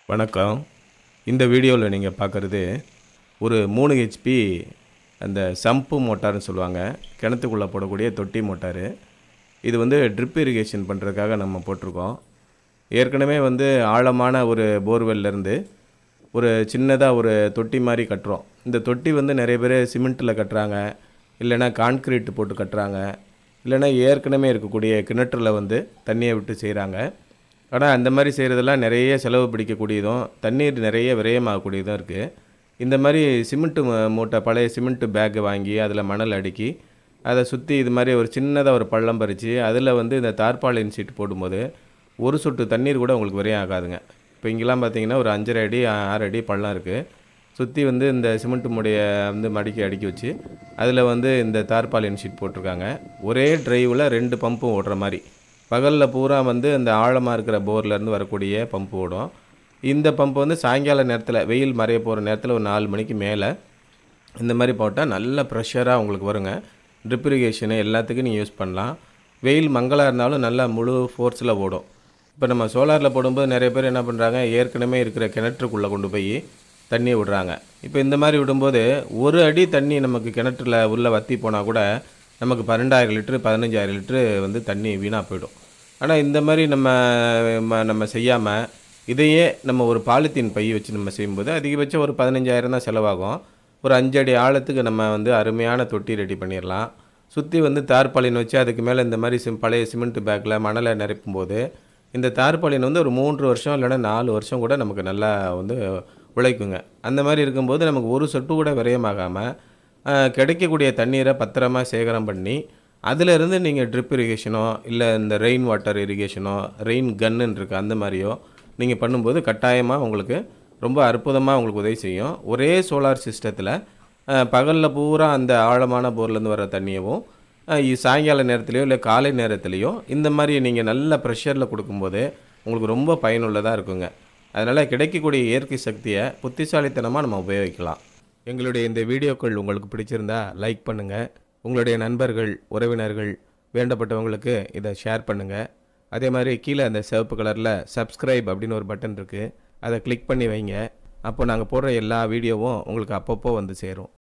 வணக்கம் இந்த வீடியோவில் நீங்கள் பார்க்குறது ஒரு மூணு ஹெச்பி அந்த சம்பு மோட்டார்னு சொல்லுவாங்க கிணத்துக்குள்ளே போடக்கூடிய தொட்டி மோட்டாரு இது வந்து ட்ரிப் இரிகேஷன் பண்ணுறதுக்காக நம்ம போட்டிருக்கோம் ஏற்கனவே வந்து ஆழமான ஒரு போர்வெல்லேருந்து ஒரு சின்னதாக ஒரு தொட்டி மாதிரி கட்டுறோம் இந்த தொட்டி வந்து நிறைய பேர் சிமெண்ட்டில் கட்டுறாங்க இல்லைன்னா கான்க்ரீட் போட்டு கட்டுறாங்க இல்லைன்னா ஏற்கனவே இருக்கக்கூடிய கிணற்றில் வந்து தண்ணியை விட்டு செய்கிறாங்க ஆனால் அந்த மாதிரி செய்கிறதெல்லாம் நிறைய செலவு பிடிக்கக்கூடியதும் தண்ணீர் நிறைய விரயமாகக்கூடியதும் இருக்குது இந்த மாதிரி சிமெண்ட்டு ம- மூட்டை பழைய சிமெண்ட்டு பேக்கு வாங்கி அதில் மணல் அடுக்கி அதை சுற்றி இது மாதிரி ஒரு சின்னதாக ஒரு பள்ளம் பறித்து அதில் வந்து இந்த தார்பாலின் சீட் போடும்போது ஒரு சொட்டு தண்ணீர் கூட உங்களுக்கு விரயம் ஆகாதுங்க இப்போ இங்கெல்லாம் பார்த்தீங்கன்னா ஒரு அஞ்சரை அடி ஆறு அடி பள்ளம் இருக்குது சுற்றி வந்து இந்த சிமெண்ட் மூடைய வந்து மடிக்கி அடுக்கி வச்சு அதில் வந்து இந்த தார்பாலின் ஷீட் போட்டிருக்காங்க ஒரே டிரைவில் ரெண்டு பம்பும் ஓடுற மாதிரி பகலில் பூரா வந்து அந்த ஆழமாக இருக்கிற போர்லேருந்து வரக்கூடிய பம்பு ஓடும் இந்த பம்பு வந்து சாயங்கால நேரத்தில் வெயில் மறைய போகிற நேரத்தில் ஒரு நாலு மணிக்கு மேலே இந்த மாதிரி போட்டால் நல்ல ப்ரெஷராக உங்களுக்கு வருங்க ட்ரிப் இரிகேஷனு எல்லாத்துக்கும் நீங்கள் யூஸ் பண்ணலாம் வெயில் மங்கலாக இருந்தாலும் நல்லா முழு ஃபோர்ஸில் ஓடும் இப்போ நம்ம சோலாரில் போடும்போது நிறைய பேர் என்ன பண்ணுறாங்க ஏற்கனவே இருக்கிற கிணற்றுக்குள்ளே கொண்டு போய் தண்ணியை விடுறாங்க இப்போ இந்த மாதிரி விடும்போது ஒரு அடி தண்ணி நமக்கு கிணற்றுல உள்ளே வற்றி போனால் கூட நமக்கு பன்னெண்டாயிரம் லிட்ரு பதினஞ்சாயிரம் லிட்ரு வந்து தண்ணி வீணாக போயிடும் ஆனால் இந்த மாதிரி நம்ம ம- நம்ம செய்யாமல் இதையே நம்ம ஒரு பாலித்தீன் பை வச்சு நம்ம செய்யும்போது அதிகபட்சம் ஒரு பதினஞ்சாயிரம் தான் செலவாகும் ஒரு அஞ்சடி ஆழத்துக்கு நம்ம வந்து அருமையான தொட்டி ரெடி பண்ணிடலாம் சுற்றி வந்து தார்பாலின் வச்சு அதுக்கு மேலே இந்த மாதிரி சிம் பழைய சிமெண்ட் பேக்கில் மணலை நிரப்பும் போது இந்த தார்பாலின் வந்து ஒரு மூன்று வருஷம் இல்லைன்னா நாலு வருஷம் கூட நமக்கு நல்லா வந்து உழைக்குங்க அந்த மாதிரி இருக்கும்போது நமக்கு ஒரு சொட்டு கூட விரயமாகாமல் கிடைக்கக்கூடிய தண்ணீரை பத்திரமா சேகரம் பண்ணி அதிலிருந்து நீங்கள் ட்ரிப் இரிகேஷனோ இல்லை இந்த ரெயின் வாட்டர் இரிகேஷனோ ரெயின் கன்னுன்னு இருக்கு அந்த மாதிரியோ நீங்கள் பண்ணும்போது கட்டாயமாக உங்களுக்கு ரொம்ப அற்புதமாக உங்களுக்கு உதவி செய்யும் ஒரே சோலார் சிஸ்டத்தில் பகலில் பூரா அந்த ஆழமான போர்லேருந்து வர தண்ணியவும் அஹ், இ- சாயங்கால நேரத்துலையோ இல்லை காலை நேரத்துலையோ இந்த மாதிரி நீங்கள் நல்ல ப்ரெஷரில் கொடுக்கும்போது உங்களுக்கு ரொம்ப பயனுள்ளதாக இருக்குங்க அதனால் கிடைக்கக்கூடிய இயற்கை சக்தியை புத்திசாலித்தனமாக நம்ம உபயோகிக்கலாம் எங்களுடைய இந்த வீடியோக்கள் உங்களுக்கு பிடிச்சிருந்தா லைக் பண்ணுங்கள் உங்களுடைய நண்பர்கள் உறவினர்கள் வேண்டப்பட்டவங்களுக்கு இதை ஷேர் பண்ணுங்கள் அதே மாதிரி கீழே அந்த சிவப்பு கலரில் சப்ஸ்கிரைப் அப்படின்னு ஒரு பட்டன் இருக்குது அதை கிளிக் பண்ணி வைங்க அப்போ நாங்கள் போடுற எல்லா வீடியோவும் உங்களுக்கு அப்பப்போ வந்து சேரும்